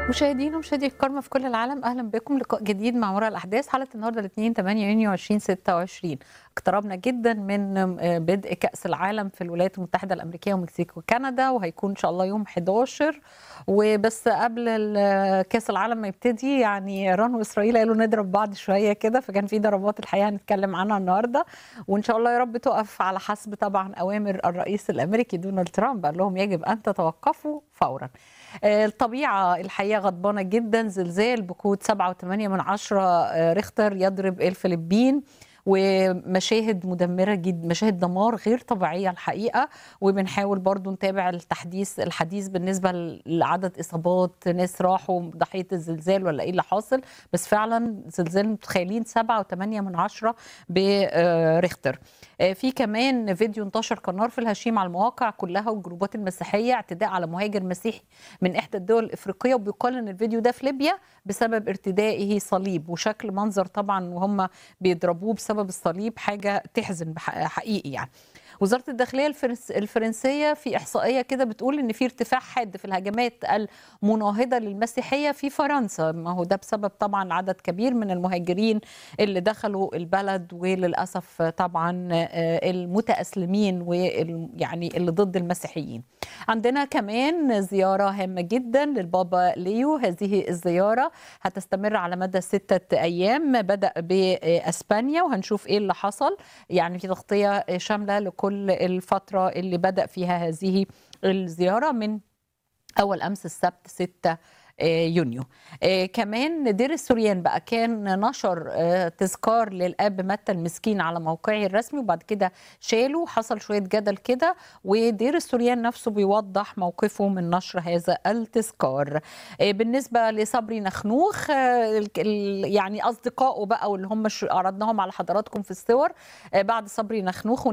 مشاهدينا ومشاهدي الكرامة في كل العالم اهلا بكم لقاء جديد مع وراء الاحداث حلقه النهارده الاثنين 8 يونيو 2026 اقتربنا جدا من بدء كاس العالم في الولايات المتحده الامريكيه ومكسيك وكندا وهيكون ان شاء الله يوم 11 وبس قبل كاس العالم ما يبتدي يعني ايران واسرائيل قالوا نضرب بعض شويه كده فكان في ضربات الحقيقه هنتكلم عنها النهارده وان شاء الله يا رب تقف على حسب طبعا اوامر الرئيس الامريكي دونالد ترامب قال لهم يجب ان تتوقفوا فورا الطبيعة الحقيقة غضبانة جدا زلزال بقوة 7.8 من عشرة ريختر يضرب الفلبين ومشاهد مدمره جدا مشاهد دمار غير طبيعيه الحقيقه وبنحاول برضو نتابع التحديث الحديث بالنسبه لعدد اصابات ناس راحوا ضحيه الزلزال ولا ايه اللي حاصل بس فعلا زلزال متخيلين 7.8 من عشرة بريختر في كمان فيديو انتشر كنار في الهشيم على المواقع كلها والجروبات المسيحيه اعتداء على مهاجر مسيحي من احدى الدول الافريقيه وبيقال ان الفيديو ده في ليبيا بسبب ارتدائه صليب وشكل منظر طبعا وهم بيضربوه بسبب الصليب حاجه تحزن حقيقي يعني وزاره الداخليه الفرنسيه في احصائيه كده بتقول ان في ارتفاع حاد في الهجمات المناهضه للمسيحيه في فرنسا ما هو ده بسبب طبعا عدد كبير من المهاجرين اللي دخلوا البلد وللاسف طبعا المتاسلمين ويعني اللي ضد المسيحيين عندنا كمان زياره هامه جدا للبابا ليو هذه الزياره هتستمر على مدى ستة ايام بدا باسبانيا وهنشوف ايه اللي حصل يعني في تغطيه شامله لكل كل الفترة اللي بدأ فيها هذه الزيارة من أول أمس السبت 6 يونيو آه كمان دير السوريان بقى كان نشر آه تذكار للاب متى المسكين على موقعه الرسمي وبعد كده شالوا حصل شويه جدل كده ودير السوريان نفسه بيوضح موقفه من نشر هذا التذكار آه بالنسبه لصبري نخنوخ يعني اصدقائه بقى واللي هم عرضناهم على حضراتكم في الصور بعد صبري نخنوخ